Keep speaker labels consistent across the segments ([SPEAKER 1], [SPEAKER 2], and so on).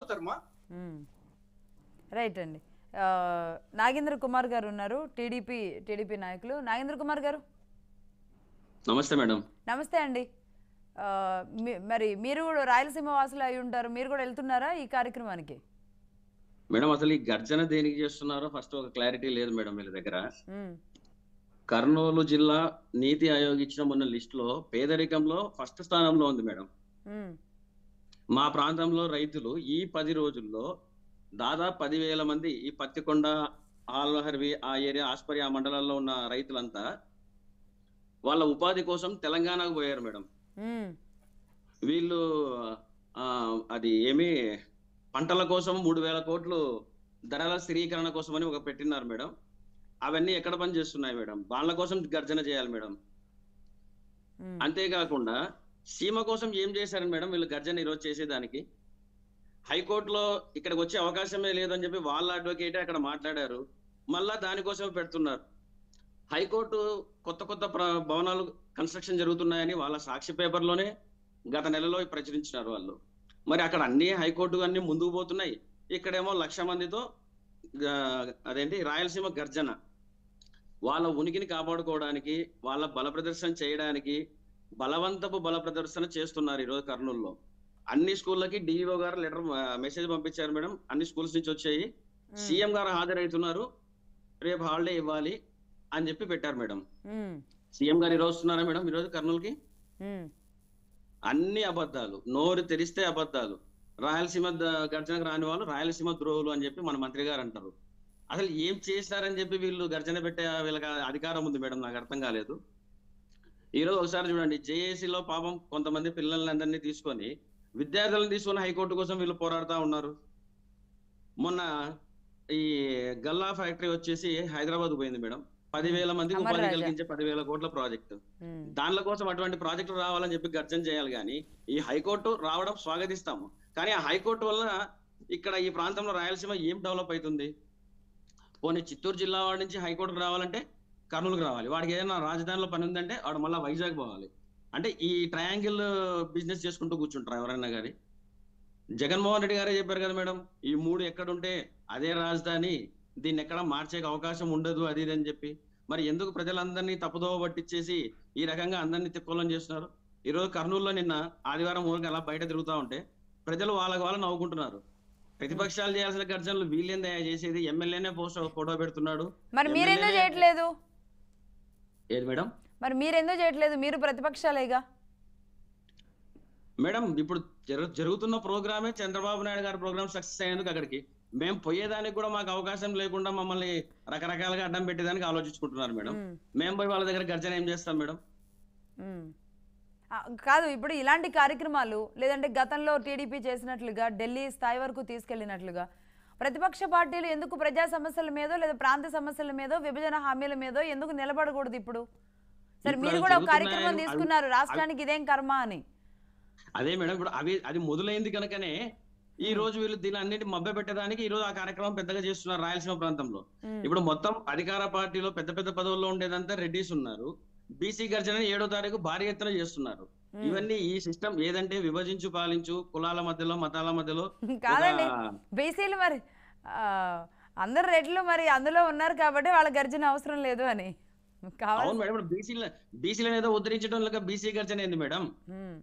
[SPEAKER 1] చచ్చిపోతారమ్మా
[SPEAKER 2] మ్మ్. Right అండి ఆ, నాగేంద్ర కుమార్ గారు ఉన్నారు టీడీపీ టీడీపీ నాయకులు నాగేంద్ర కుమార్ గారు
[SPEAKER 3] నమస్తే మేడం
[SPEAKER 2] నమస్తే అండి ఆ, మీ- మరి మీరు కూడా రాయలసీమ వాసులు అయి ఉంటారు మీరు కూడా వెళ్తున్నారా ఈ కార్యక్రమానికి
[SPEAKER 3] మేడం అసలు ఈ గర్జన దేనికి చేస్తున్నారో ఫస్ట్ ఒక క్లారిటీ లేదు మేడం వీళ్ళ దగ్గర
[SPEAKER 2] మ్మ్.
[SPEAKER 3] కర్నూలు జిల్లా నీతి ఆయోగ్ ఇచ్చిన మొన్న లిస్ట్ లో పేదరికంలో ఫస్ట్ స్థానంలో ఉంది మేడం
[SPEAKER 2] మ్మ్.
[SPEAKER 3] మా ప్రాంతంలో రైతులు ఈ పది రోజుల్లో దాదాపు పదివేల మంది ఈ పత్తికొండ ఆల్వహర్వి ఆ ఏరియా ఆస్పరి ఆ మండలాల్లో ఉన్న రైతులంతా వాళ్ళ ఉపాధి కోసం తెలంగాణకు పోయారు మేడం
[SPEAKER 2] మ్మ్.
[SPEAKER 3] వీళ్ళు ఆ, అది ఏమి పంటల కోసం మూడు వేల కోట్లు ధరల స్థిరీకరణ కోసం అని ఒక పెట్టినారు మేడం అవన్నీ ఎక్కడ పని చేస్తున్నాయి మేడం వాళ్ళ కోసం గర్జన చేయాలి మేడం
[SPEAKER 2] మ్మ్.
[SPEAKER 3] అంతేకాకుండా సీమ కోసం ఏం చేశారని మేడం వీళ్ళు గర్జన ఈరోజు చేసేదానికి హైకోర్టులో ఇక్కడికి వచ్చే అవకాశమే లేదని చెప్పి వాళ్ళ అడ్వకేటే అక్కడ మాట్లాడారు మళ్ళా దానికోసమే పెడుతున్నారు హైకోర్టు కొత్త కొత్త ప్ర- భవనాలు కన్స్ట్రక్షన్ జరుగుతున్నాయని వాళ్ళ సాక్షి పేపర్లోనే గత నెలలో ప్రచురించినారు వాళ్ళు మరి అక్కడ అన్ని హైకోర్టు అన్ని ముందుకు పోతున్నాయి ఇక్కడేమో లక్ష మందితో ఆ, అదేంటి రాయలసీమ గర్జన వాళ్ళ ఉనికిని కాపాడుకోవడానికి వాళ్ళ బల ప్రదర్శన చేయడానికి బలవంతపు బల ప్రదర్శన చేస్తున్నారు ఈరోజు కర్నూలులో అన్ని స్కూళ్ళకి డిఈఓ గారు లెటర్ మెసేజ్ పంపించారు మేడం అన్ని స్కూల్స్ నుంచి వచ్చాయి
[SPEAKER 2] మ్మ్.
[SPEAKER 3] సీఎం గారు హాజరవుతున్నారు రేపు హాలిడే ఇవ్వాలి అని చెప్పి పెట్టారు మేడం
[SPEAKER 2] మ్మ్.
[SPEAKER 3] సీఎం గారు ఈరోజు వస్తున్నారా మేడం ఈరోజు కర్నూలుకి
[SPEAKER 2] మ్మ్.
[SPEAKER 3] అన్ని అబద్ధాలు నోరు తెరిస్తే అబద్ధాలు రాయలసీమ ద- గర్జనకు రాని వాళ్ళు రాయలసీమ ద్రోహులు అని చెప్పి మన మంత్రి గారు అంటారు అసలు ఏం చేశారని చెప్పి వీళ్ళు గర్జన పెట్టే వీళ్ళకి అధికారం ఉంది మేడం నాకు అర్థం కాలేదు ఈ రోజు ఒకసారి చూడండి జేఏసీలో పాపం కొంతమంది పిల్లల్ని అందరినీ తీసుకొని విద్యార్థులను తీసుకొని హైకోర్టు కోసం వీళ్ళు పోరాడుతా ఉన్నారు మొన్న ఈ గల్లా ఫ్యాక్టరీ వచ్చేసి హైదరాబాద్ పోయింది మేడం పదివేల మందికి
[SPEAKER 2] అమర్
[SPEAKER 3] ఉపాధి
[SPEAKER 2] రాజా.
[SPEAKER 3] కలిగించే పదివేల కోట్ల ప్రాజెక్టు
[SPEAKER 2] మ్మ్.
[SPEAKER 3] దానిల కోసం అటువంటి ప్రాజెక్టులు రావాలని చెప్పి గర్జన చేయాలి కానీ ఈ హైకోర్టు రావడం స్వాగతిస్తాము కానీ ఆ హైకోర్టు వల్ల ఇక్కడ ఈ ప్రాంతంలో రాయలసీమ ఏం డెవలప్ అవుతుంది పోనీ చిత్తూరు జిల్లా వాడి నుంచి హైకోర్టుకు రావాలంటే కర్నూలుకు రావాలి వాడికి ఏదైనా రాజధానిలో పని ఉందంటే వాడు మళ్ళీ వైజాగ్ పోవాలి అంటే ఈ ట్రయాంగిల్ బిజినెస్ చేసుకుంటూ కూర్చుంటారు ఎవరైనా కానీ జగన్మోహన్ రెడ్డి గారే చెప్పారు కదా మేడం ఈ మూడు ఎక్కడుంటే అదే రాజధాని దీన్ని ఎక్కడ మార్చే అవకాశం ఉండదు అది ఇది అని చెప్పి మరి ఎందుకు ప్రజలందరినీ తప్పుదోవ పట్టించేసి ఈ రకంగా అందరినీ తిక్కోలం చేస్తున్నారు ఈ రోజు కర్నూలులో నిన్న ఆదివారం ఊరికి అలా బయట తిరుగుతా ఉంటే ప్రజలు వాళ్ళకి వాళ్ళు నవ్వుకుంటున్నారు ప్రతిపక్షాలు చేయాల్సిన గర్జనలు వీళ్ళేందా చేసేది ఎమ్మెల్యేనే పోస్ట్ ఫోటో పెడుతున్నాడు
[SPEAKER 2] మరి మీరెందుకు
[SPEAKER 3] ఎమ్మెల్యేనే-
[SPEAKER 2] చేయట్లేదు
[SPEAKER 3] ఏది మేడం
[SPEAKER 2] మరి మీరెందుకు చేయట్లేదు మీరు ప్రతిపక్షాలేగా
[SPEAKER 3] మేడం ఇప్పుడు జరు- జరుగుతున్న ప్రోగ్రామే చంద్రబాబు నాయుడు గారి ప్రోగ్రామ్ సక్సెస్ అయ్యేందుకు అక్కడికి మేము పోయేదానికి కూడా మాకు అవకాశం లేకుండా మమ్మల్ని రకరకాలుగా అడ్డం పెట్టేదానికి ఆలోచించుకుంటున్నారు మేడం
[SPEAKER 2] మ్మ్.
[SPEAKER 3] మేము పోయి వాళ్ళ దగ్గర గర్జన ఏం చేస్తాం మేడం
[SPEAKER 2] మ్మ్. ఆ, కాదు ఇప్పుడు ఇలాంటి కార్యక్రమాలు లేదంటే గతంలో టీడీపీ చేసినట్లుగా ఢిల్లీ స్థాయి వరకు తీసుకెళ్లినట్లుగా ప్రతిపక్ష పార్టీలు ఎందుకు ప్రజా సమస్యల మీదో లేదా ప్రాంత సమస్యల మీదో విభజన హామీల మీదో ఎందుకు నిలబడకూడదు ఇప్పుడు సరే
[SPEAKER 3] ఇప్పుడు
[SPEAKER 2] మీరు
[SPEAKER 3] అవి
[SPEAKER 2] కూడా ఒక
[SPEAKER 3] జరుగుతున్నాయని-
[SPEAKER 2] కార్యక్రమం
[SPEAKER 3] అవి-
[SPEAKER 2] తీసుకున్నారు రాష్ట్రానికి ఇదేం కర్మ అని
[SPEAKER 3] అదే మేడం ఇప్పుడు అవి అది మొదలైంది కనుకనే ఈ రోజు వీళ్ళు దీని అన్నిటి మభ్య పెట్టడానికి ఈ రోజు ఆ కార్యక్రమం పెద్దగా చేస్తున్నారు రాయలసీమ ప్రాంతంలో
[SPEAKER 2] మ్మ్.
[SPEAKER 3] ఇప్పుడు మొత్తం అధికార పార్టీలో పెద్ద పెద్ద పదవుల్లో ఉండేదంతా రెడ్డిస్ ఉన్నారు బీసీ గర్జన ఏడో తారీఖు భారీ ఎత్తున చేస్తున్నారు
[SPEAKER 2] మ్మ్.
[SPEAKER 3] ఇవన్నీ ఈ సిస్టమ్ ఏదంటే విభజించు పాలించు కులాల మధ్యలో మతాల మధ్యలో
[SPEAKER 2] కాదండి
[SPEAKER 3] ఒక-
[SPEAKER 2] బీసీలు మరి ఆ, అందరు రెడ్లు మరి అందులో ఉన్నారు కాబట్టి వాళ్ళ గర్జన అవసరం లేదు అని కావాలి
[SPEAKER 3] అవును మేడం ఇప్పుడు బీసీల బీసీలను ఏదో ఉద్ధరించడం లేక బీసీ గర్జన ఏంది మేడం
[SPEAKER 2] మ్మ్.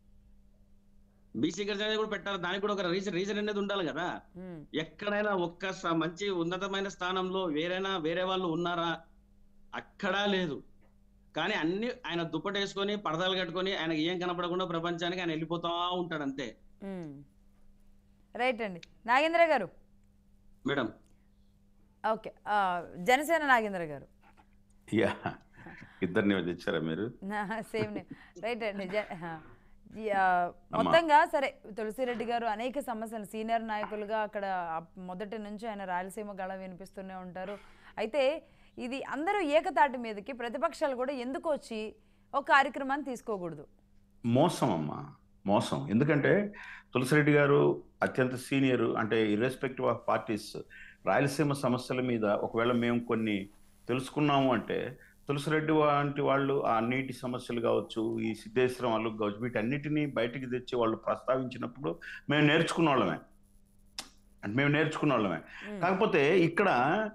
[SPEAKER 3] బీసీ గర్జన అనేది కూడా పెట్టాలి దానికి కూడా ఒక రీజన్ రీజన్ అనేది ఉండాలి కదా
[SPEAKER 2] మ్మ్.
[SPEAKER 3] ఎక్కడైనా ఒక్క స- మంచి ఉన్నతమైన స్థానంలో వేరేనా వేరే వాళ్ళు ఉన్నారా అక్కడా లేదు కానీ అన్ని ఆయన దుప్పటేసుకొని పరదాలు కట్టుకొని ఆయనకి ఏం కనపడకుండా ప్రపంచానికి ఆయన వెళ్ళిపోతా ఉంటాడు అంతే
[SPEAKER 2] మ్మ్. రైట్ అండి నాగేంద్ర గారు
[SPEAKER 3] మేడం
[SPEAKER 2] ఓకే ఆ, జనసేన నాగేంద్ర గారు
[SPEAKER 1] యా ఇద్దరిని తెచ్చారా మీరు
[SPEAKER 2] సేమ్ రైట్ అండి జ- ఆ, ఈ, ఆ, మొత్తంగా సరే తులసిరెడ్డి గారు అనేక సమస్యలు సీనియర్ నాయకులుగా అక్కడ అప్- మొదటి నుంచి ఆయన రాయలసీమ గళ వినిపిస్తూనే ఉంటారు అయితే ఇది అందరూ ఏకతాటి మీదకి ప్రతిపక్షాలు కూడా ఎందుకు వచ్చి ఒక కార్యక్రమాన్ని తీసుకోకూడదు
[SPEAKER 1] మోసం అమ్మా మోసం ఎందుకంటే తులసిరెడ్డి గారు అత్యంత సీనియర్ అంటే ఇర్రెస్పెక్టివ్ ఆఫ్ పార్టీస్ రాయలసీమ సమస్యల మీద ఒకవేళ మేము కొన్ని తెలుసుకున్నాము అంటే తులసిరెడ్డి వంటి వాళ్ళు ఆ నీటి సమస్యలు కావచ్చు ఈ సిద్ధేశ్వరం వాళ్ళు కావచ్చు వీటన్నిటిని బయటికి తెచ్చి వాళ్ళు ప్రస్తావించినప్పుడు మేము నేర్చుకున్న వాళ్ళమే అంటే మేము నేర్చుకున్న వాళ్ళమే
[SPEAKER 2] ఉమ్,
[SPEAKER 1] కాకపోతే ఇక్కడ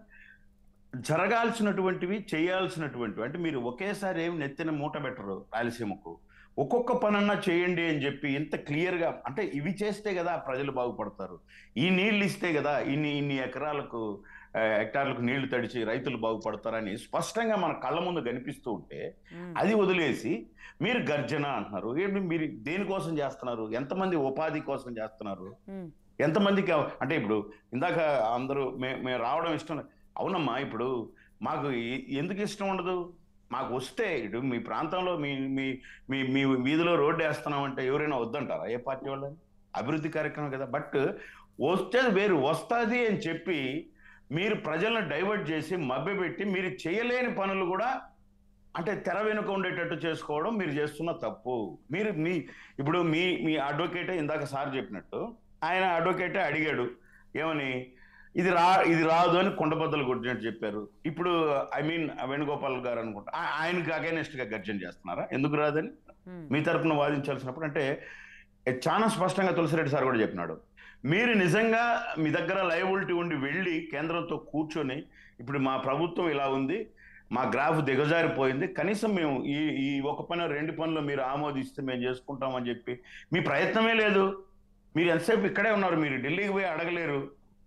[SPEAKER 1] జరగాల్సినటువంటివి చేయాల్సినటువంటివి అంటే మీరు ఒకేసారి ఏమి నెత్తిన మూట పెట్టరు రాయలసీమకు ఒక్కొక్క పనన్నా చేయండి అని చెప్పి ఇంత క్లియర్గా అంటే ఇవి చేస్తే కదా ప్రజలు బాగుపడతారు ఈ నీళ్ళు ఇస్తే కదా ఇన్ని ఇన్ని ఎకరాలకు ఆ, హెక్టార్లకు నీళ్లు తడిచి రైతులు బాగుపడతారని స్పష్టంగా మన కళ్ళ ముందు కనిపిస్తూ ఉంటే
[SPEAKER 2] ఉమ్,
[SPEAKER 1] అది వదిలేసి మీరు గర్జన అంటున్నారు ఏంటి మీరు దేనికోసం చేస్తున్నారు ఎంతమంది ఉపాధి కోసం చేస్తున్నారు
[SPEAKER 2] ఉమ్,
[SPEAKER 1] ఎంతమందికి అవ- అంటే ఇప్పుడు ఇందాక అందరూ మే- మేము రావడం ఇష్టం లే- అవునమ్మా ఇప్పుడు మాకు ఎ- ఎందుకు ఇష్టం ఉండదు మాకు వస్తే ఇటు మీ ప్రాంతంలో మీ మీ మీ మీ వీధిలో రోడ్డు వేస్తున్నామంటే ఎవరైనా వద్దంటారా ఏ పార్టీ వాళ్ళని అభివృద్ధి కార్యక్రమం కదా బట్ వస్తే వేరు వస్తుంది అని చెప్పి మీరు ప్రజలను డైవర్ట్ చేసి మభ్యపెట్టి మీరు చేయలేని పనులు కూడా అంటే తెర వెనుక ఉండేటట్టు చేసుకోవడం మీరు చేస్తున్న తప్పు మీరు మీ ఇప్పుడు మీ మీ అడ్వకేటే ఇందాక సార్ చెప్పినట్టు ఆయన అడ్వకేటే అడిగాడు ఏమని ఇది రా ఇది రాదు అని కొండబద్దలు కొట్టినట్టు చెప్పారు ఇప్పుడు ఐ మీన్ వేణుగోపాల్ గారు అనుకుంటా ఆ- ఆయనకి అగైనెస్ట్ గా గర్జన చేస్తున్నారా ఎందుకు రాదని
[SPEAKER 2] ఉమ్,
[SPEAKER 1] మీ తరపున వాదించాల్సినప్పుడు అంటే ఏ, చాలా స్పష్టంగా తులసిరెడ్డి సార్ కూడా చెప్పినాడు మీరు నిజంగా మీ దగ్గర లయబిలిటీ ఉండి వెళ్ళి కేంద్రంతో కూర్చొని ఇప్పుడు మా ప్రభుత్వం ఇలా ఉంది మా గ్రాఫ్ దిగజారిపోయింది కనీసం మేము ఈ ఈ ఒక పని రెండు పనులు మీరు ఆమోదిస్తే మేము చేసుకుంటామని చెప్పి మీ ప్రయత్నమే లేదు మీరు ఎంతసేపు ఇక్కడే ఉన్నారు మీరు ఢిల్లీకి పోయి అడగలేరు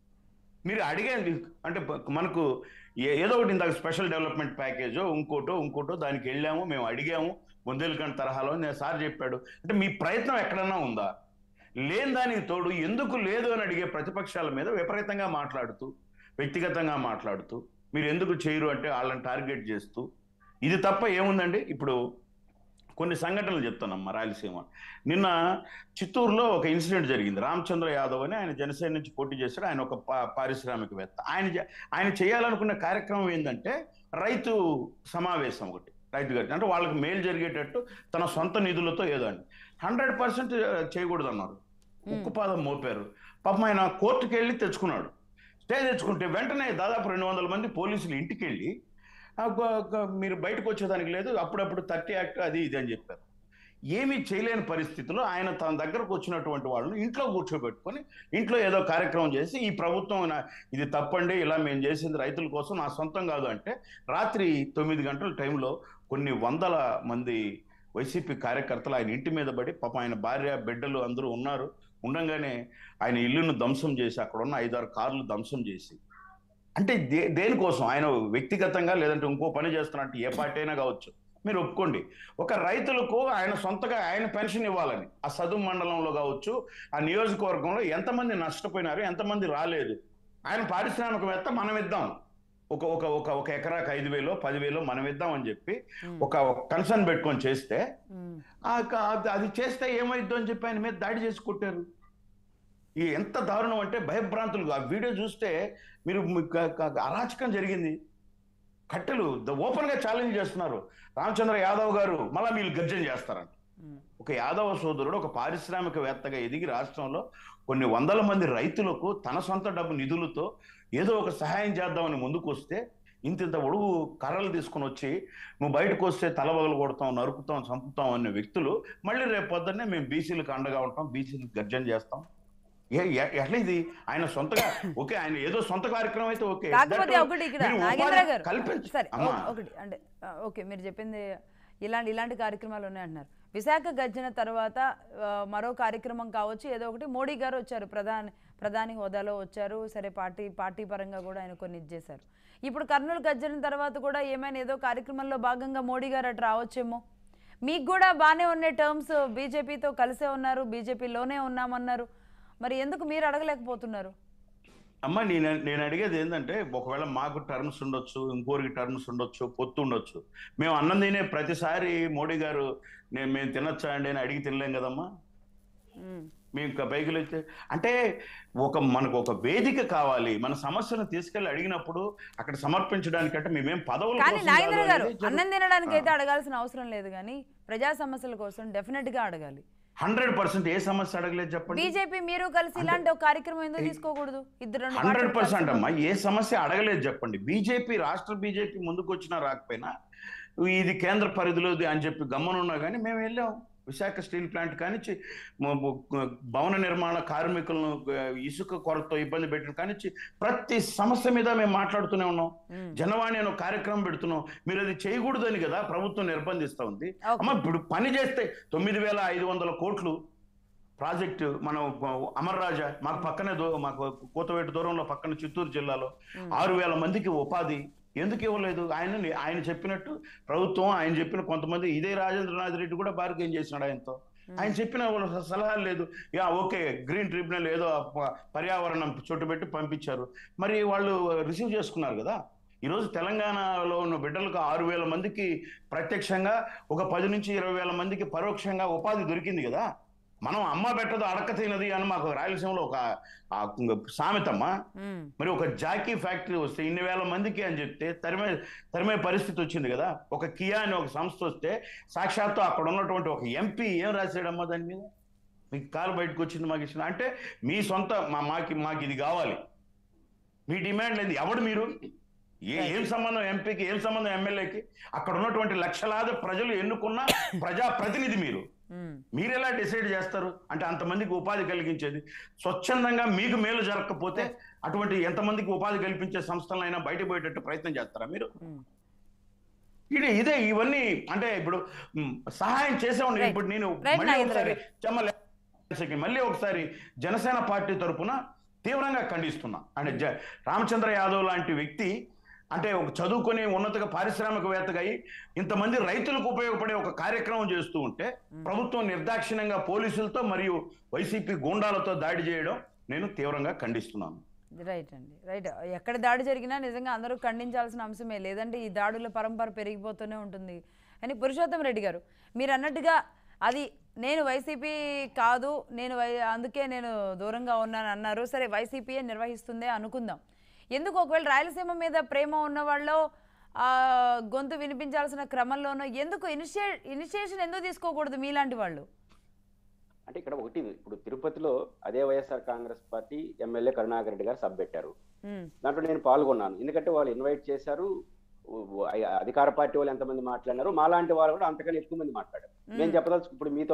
[SPEAKER 1] మీరు అడిగండి అంటే ప- మనకు ఏ- ఏదో ఒకటి ఇందాక స్పెషల్ డెవలప్మెంట్ ప్యాకేజో ఇంకోటో ఇంకోటో దానికి వెళ్ళాము మేము అడిగాము బుందేల్ఖండ్ తరహాలో నేను సార్ చెప్పాడు అంటే మీ ప్రయత్నం ఎక్కడన్నా ఉందా లేని దానికి తోడు ఎందుకు లేదు అని అడిగే ప్రతిపక్షాల మీద విపరీతంగా మాట్లాడుతూ వ్యక్తిగతంగా మాట్లాడుతూ మీరు ఎందుకు చేయరు అంటే వాళ్ళని టార్గెట్ చేస్తూ ఇది తప్ప ఏముందండి ఇప్పుడు కొన్ని సంఘటనలు చెప్తానమ్మా రాయలసీమ నిన్న చిత్తూరులో ఒక ఇన్సిడెంట్ జరిగింది రామచంద్ర యాదవ్ అని ఆయన జనసేన నుంచి పోటీ చేశాడు ఆయన ఒక పా- పారిశ్రామికవేత్త ఆయన చే- ఆయన చేయాలనుకున్న కార్యక్రమం ఏంటంటే రైతు సమావేశం ఒకటి రైతు గారి అంటే వాళ్ళకి మేలు జరిగేటట్టు తన సొంత నిధులతో ఏదో అని హండ్రెడ్ పర్సెంట్ చేయకూడదు అన్నారు ఉక్కుపాదం మోపారు పాపం ఆయన కోర్టుకి వెళ్ళి తెచ్చుకున్నాడు స్టే తెచ్చుకుంటే వెంటనే దాదాపు రెండు వందల మంది పోలీసులు ఇంటికి వెళ్ళి "ఆ, గ- గ- మీరు బయటకు వచ్చేదానికి లేదు అప్పుడప్పుడు థర్టీ యాక్ట్ అది ఇది అని చెప్పారు ఏమీ చేయలేని పరిస్థితిలో ఆయన తన దగ్గరకు వచ్చినటువంటి వాళ్ళని ఇంట్లో కూర్చోబెట్టుకొని ఇంట్లో ఏదో కార్యక్రమం చేసి ఈ ప్రభుత్వం నా- ఇది తప్పండి ఇలా మేము చేసింది రైతుల కోసం నా సొంతం కాదు అంటే రాత్రి తొమ్మిది గంటల టైంలో కొన్ని వందల మంది వైసీపీ కార్యకర్తలు ఆయన ఇంటి మీద పడి పాప ఆయన భార్య బిడ్డలు అందరూ ఉన్నారు ఉండంగానే ఆయన ఇల్లును ధ్వంసం చేసి అక్కడ ఉన్న ఐదారు కార్లు ధ్వంసం చేసి అంటే దే దేనికోసం ఆయన వ్యక్తిగతంగా లేదంటే ఇంకో పని చేస్తున్నట్టు ఏ పార్టీ అయినా కావచ్చు మీరు ఒప్పుకోండి ఒక రైతులకు ఆయన సొంతగా ఆయన పెన్షన్ ఇవ్వాలని ఆ సదువు మండలంలో కావచ్చు ఆ నియోజకవర్గంలో ఎంతమంది నష్టపోయినారు ఎంతమంది రాలేదు ఆయన పారిశ్రామికవేత్త మనం ఇద్దాం ఒక ఒక ఒక ఒక ఎకరాకు ఐదు వేలు పదివేలు మనం ఇద్దాం అని చెప్పి
[SPEAKER 2] ఉమ్,
[SPEAKER 1] ఒక కన్సర్న్ పెట్టుకొని చేస్తే
[SPEAKER 2] ఉమ్,
[SPEAKER 1] ఆ క- అది- అది చేస్తే ఏమైద్దో అని చెప్పి ఆయన మీద దాడి చేసి కొట్టారు ఈ ఎంత దారుణం అంటే భయభ్రాంతులు ఆ వీడియో చూస్తే మీరు మీ క- క- అరాచకం జరిగింది కట్టెలు ఓపెన్ గా ఛాలెంజ్ చేస్తున్నారు రామచంద్ర యాదవ్ గారు మళ్ళా వీళ్ళు గర్జన చేస్తారంట
[SPEAKER 2] ఉమ్,
[SPEAKER 1] ఒక యాదవ సోదరుడు ఒక పారిశ్రామికవేత్తగా ఎదిగి రాష్ట్రంలో కొన్ని వందల మంది రైతులకు తన సొంత డబ్బు నిధులతో ఏదో ఒక సహాయం చేద్దామని ముందుకు వస్తే ఇంత ఇంత ఒడుగు కర్రలు తీసుకొని వచ్చి నువ్వు బయటకు వస్తే తలబగలు కొడతాం నరుకుతాం చంపుతాం అనే వ్యక్తులు మళ్ళీ రేపు పొద్దున్నే మేము బీసీలకు అండగా ఉంటాం బీసీలకు గర్జన చేస్తాం ఏ ఎ- ఎట్లా ఇది ఆయన సొంతగా ఓకే ఆయన ఏదో సొంత కార్యక్రమం అయితే ఓకే
[SPEAKER 2] కాకపోతే
[SPEAKER 1] That-
[SPEAKER 2] ఒకటి ఇక్కడ
[SPEAKER 1] మీరు
[SPEAKER 2] నాగేంద్ర
[SPEAKER 1] ఉపాధి
[SPEAKER 2] గారు
[SPEAKER 1] కల్పించ-
[SPEAKER 2] సరే
[SPEAKER 1] అమ్మా.
[SPEAKER 2] ఓ- ఒకటి అంటే ఆ, ఓకే మీరు చెప్పింది ఇలాంటి ఇలాంటి కార్యక్రమాలు ఉన్నాయంటున్నారు విశాఖ గర్జన తర్వాత ఆ, మరో కార్యక్రమం కావచ్చు ఏదో ఒకటి మోడీ గారు వచ్చారు ప్రధాని ప్రధాని హోదాలో వచ్చారు సరే పార్టీ పార్టీ పరంగా కూడా ఆయన కొన్ని ఇది చేశారు ఇప్పుడు కర్నూలు గర్జన తర్వాత కూడా ఏమైనా ఏదో కార్యక్రమంలో భాగంగా మోడీ గారు అటు రావచ్చేమో మీకు కూడా బాగానే ఉన్న టర్మ్స్ బీజేపీతో కలిసే ఉన్నారు బీజేపీలోనే ఉన్నామన్నారు మరి ఎందుకు మీరు అడగలేకపోతున్నారు
[SPEAKER 1] అమ్మ నేను నేను అడిగేది ఏంటంటే ఒకవేళ మాకు టర్మ్స్ ఉండొచ్చు ఇంకోరికి టర్మ్స్ ఉండొచ్చు పొత్తు ఉండొచ్చు మేము అన్నం తినే ప్రతిసారి మోడీ గారు నేను మేము తినొచ్చా అండి అని అడిగి తినలేం కదమ్మా
[SPEAKER 2] ఉమ్,
[SPEAKER 1] మేము ఇంకా పైకి లేస్తే అంటే ఒక మనకు ఒక వేదిక కావాలి మన సమస్యను తీసుకెళ్లి అడిగినప్పుడు అక్కడ సమర్పించడానికంటే మేమేం పదవులు
[SPEAKER 2] కానీ నాగేంద్ర గారు అన్నం తినడానికి అయితే అడగాల్సిన అవసరం లేదు కానీ ప్రజా సమస్యల కోసం డెఫినెట్ గా అడగాలి
[SPEAKER 1] హండ్రెడ్ పర్సెంట్ ఏ సమస్య అడగలేదు చెప్పండి
[SPEAKER 2] బీజేపీ మీరు కలిసి ఇలాంటి ఒక కార్యక్రమం ఎందుకు తీసుకోకూడదు ఇద్దరు రెండు
[SPEAKER 1] హండ్రెడ్
[SPEAKER 2] పార్టీలు
[SPEAKER 1] పర్సెంట్
[SPEAKER 2] కలిసి
[SPEAKER 1] అమ్మా ఏ సమస్య అడగలేదు చెప్పండి బీజేపీ రాష్ట్ర బీజేపీ ముందుకు వచ్చినా రాకపోయినా ఇది కేంద్ర పరిధిలోది అని చెప్పి గమ్మనున్నా కానీ మేము వెళ్ళాం విశాఖ స్టీల్ ప్లాంట్ కానిచ్చి మ- మ- భవన నిర్మాణ కార్మికులను ఆ, ఇసుక కొరతతో ఇబ్బంది పెట్టిన కానిచ్చి ప్రతి సమస్య మీద మేము మాట్లాడుతూనే ఉన్నాం
[SPEAKER 2] మ్మ్.
[SPEAKER 1] జనవాణి అనే ఒక కార్యక్రమం పెడుతున్నాం మీరు అది చేయకూడదని కదా ప్రభుత్వం నిర్బంధిస్తా ఉంది
[SPEAKER 2] Okay.
[SPEAKER 1] అమ్మ ఇప్పుడు పని చేస్తే తొమ్మిది వేల ఐదు వందల కోట్లు ప్రాజెక్టు మనం అమర్ రాజా మాకు పక్కనే దూ మాకు కూతవేటు దూరంలో పక్కన చిత్తూరు జిల్లాలో ఆరు వేల మందికి ఉపాధి ఎందుకు ఇవ్వలేదు ఆయన ఆయన చెప్పినట్టు ప్రభుత్వం ఆయన చెప్పిన కొంతమంది ఇదే రాజేంద్రనాథ్ రెడ్డి కూడా బార్గెన్ చేసినాడు ఆయనతో ఆయన చెప్పిన వాళ్ళ సలహాలు లేదు యా ఓకే గ్రీన్ ట్రిబ్యునల్ ఏదో ప- పర్యావరణం చోటు పెట్టి పంపించారు మరి వాళ్ళు రిసీవ్ చేసుకున్నారు కదా ఈరోజు తెలంగాణలో ఉన్న బిడ్డలకు ఆరు వేల మందికి ప్రత్యక్షంగా ఒక పది నుంచి ఇరవై వేల మందికి పరోక్షంగా ఉపాధి దొరికింది కదా మనం అమ్మ పెట్టదు అడక తినది అని మాకు రాయలసీమలో ఒక ఆ, సామెతమ్మ
[SPEAKER 2] మ్మ్.
[SPEAKER 1] మరి ఒక జాకీ ఫ్యాక్టరీ వస్తే ఇన్ని వేల మందికి అని చెప్తే తరిమే తరిమే పరిస్థితి వచ్చింది కదా ఒక కియా అని ఒక సంస్థ వస్తే సాక్షాత్తు అక్కడ ఉన్నటువంటి ఒక ఎంపీ ఏం రాశాడమ్మా దాని మీద మీకు కాలు బయటకు వచ్చింది మాకు ఇచ్చిన అంటే మీ సొంత మా మాకి మాకు ఇది కావాలి మీ డిమాండ్ లేదు ఎవడు మీరు ఏ ఏం సంబంధం ఎంపీకి ఏం సంబంధం ఎమ్మెల్యేకి అక్కడ ఉన్నటువంటి లక్షలాది ప్రజలు ఎన్నుకున్న ప్రజా ప్రతినిధి మీరు
[SPEAKER 2] మ్మ్.
[SPEAKER 1] మీరు ఎలా డిసైడ్ చేస్తారు అంటే అంతమందికి ఉపాధి కలిగించేది స్వచ్ఛందంగా మీకు మేలు జరగకపోతే అటువంటి ఎంతమందికి ఉపాధి కల్పించే సంస్థలైనా బయట పోయేటట్టు ప్రయత్నం చేస్తారా మీరు
[SPEAKER 2] మ్మ్.
[SPEAKER 1] ఇది ఇదే ఇవన్నీ అంటే ఇప్పుడు మ్, సహాయం చేసేవాడిని
[SPEAKER 2] Right.
[SPEAKER 1] ఇప్పుడు నేను
[SPEAKER 2] Right,
[SPEAKER 1] మళ్ళీ
[SPEAKER 2] నాగేంద్ర
[SPEAKER 1] ఒకసారి
[SPEAKER 2] గారు.
[SPEAKER 1] చెమ్మలే మళ్ళీ ఒకసారి జనసేన పార్టీ తరపున తీవ్రంగా ఖండిస్తున్నా అంటే జ రామచంద్ర యాదవ్ లాంటి వ్యక్తి అంటే ఒక చదువుకొని ఉన్నతగా పారిశ్రామికవేత్తగా అయి ఇంతమంది రైతులకు ఉపయోగపడే ఒక కార్యక్రమం చేస్తూ ఉంటే ప్రభుత్వం నిర్దాక్షిణ్యంగా పోలీసులతో మరియు వైసీపీ గూండాలతో దాడి చేయడం నేను తీవ్రంగా ఖండిస్తున్నాను
[SPEAKER 2] రైట్ అండి రైట్ ఎక్కడ దాడి జరిగినా నిజంగా అందరూ ఖండించాల్సిన అంశమే లేదంటే ఈ దాడుల పరంపర పెరిగిపోతూనే ఉంటుంది అని పురుషోత్తం రెడ్డి గారు మీరు అన్నట్టుగా అది నేను వైసీపీ కాదు నేను వై అందుకే నేను దూరంగా ఉన్నాను అన్నారు సరే వైసీపీయే నిర్వహిస్తుందే అనుకుందాం ఎందుకు ఒకవేళ రాయలసీమ మీద ప్రేమ ఉన్న వాళ్ళు ఆ, గొంతు వినిపించాల్సిన క్రమంలోనూ ఎందుకు ఇనిషియే ఇనిషియేషన్ ఎందుకు తీసుకోకూడదు మీలాంటి వాళ్ళు
[SPEAKER 4] అంటే ఇక్కడ ఒకటి ఇప్పుడు తిరుపతిలో అదే YSR Congress party MLA Karunakar Reddy గారు సభ పెట్టారు
[SPEAKER 2] ఉమ్,
[SPEAKER 4] దాంట్లో నేను పాల్గొన్నాను ఎందుకంటే వాళ్ళు ఇన్వైట్ చేశారు ఉ- ఉ- అధికార పార్టీ వాళ్ళు ఎంతమంది మాట్లాడినారు మాలాంటి వాళ్ళు కూడా అంతకన్నా ఎక్కువ మంది మాట్లాడారు నేను చెప్పదలుచు ఇప్పుడు మీతో